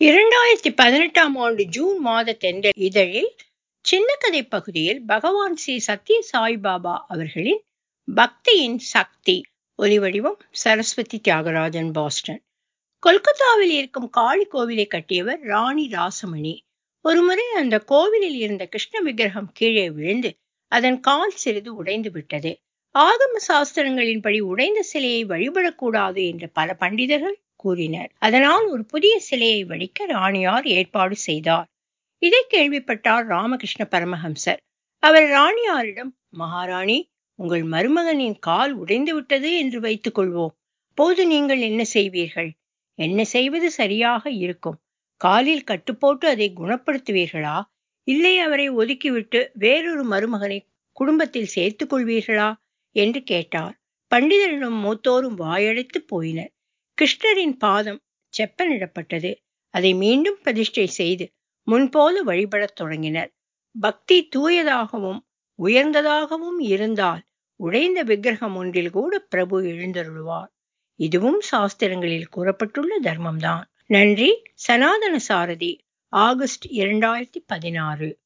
இரண்டாயிரத்தி பதினெட்டாம் ஆண்டு ஜூன் மாத தென்றல் இதழில் சின்னக்கதை பகுதியில் பகவான் ஸ்ரீ சத்ய சாய்பாபா அவர்களின் பக்தியின் சக்தி ஒலிவடிவம் சரஸ்வதி தியாகராஜன் பாஸ்டன் கொல்கத்தாவில் இருக்கும் காளி கோவிலை கட்டியவர் ராணி ராசமணி ஒருமுறை அந்த கோவிலில் இருந்த கிருஷ்ண விக்கிரகம் கீழே விழுந்து அதன் கால் சிறிது உடைந்து விட்டது ஆகம சாஸ்திரங்களின்படி உடைந்த சிலையை வழிபடக்கூடாது என்று பல பண்டிதர்கள் கூறினர் அதனால் ஒரு புதிய சிலையை வடிக்க ராணியார் ஏற்பாடு செய்தார் இதை கேள்விப்பட்டார் ராமகிருஷ்ண பரமஹம்சர் அவர் ராணியாரிடம் மகாராணி உங்கள் மருமகனின் கால் உடைந்து விட்டது என்று வைத்துக் கொள்வோம் போது நீங்கள் என்ன செய்வீர்கள் என்ன செய்வது சரியாக இருக்கும் காலில் கட்டுப்போட்டு அதை குணப்படுத்துவீர்களா இல்லை அவரை ஒதுக்கிவிட்டு வேறொரு மருமகனை குடும்பத்தில் சேர்த்துக் கொள்வீர்களா என்று கேட்டார் பண்டிதரிடம் மூத்தோரும் வாயடைத்து போயினர் கிருஷ்ணரின் பாதம் செப்பனிடப்பட்டது அதை மீண்டும் பிரதிஷ்டை செய்து முன்போல வழிபடத் தொடங்கினர் பக்தி தூயதாகவும் உயர்ந்ததாகவும் இருந்தால் உடைந்த விக்கிரகம் ஒன்றில் கூட பிரபு எழுந்தருளுவார் இதுவும் சாஸ்திரங்களில் கூறப்பட்டுள்ள தர்மம்தான் நன்றி சனாதன சாரதி ஆகஸ்ட் இரண்டாயிரத்தி பதினாறு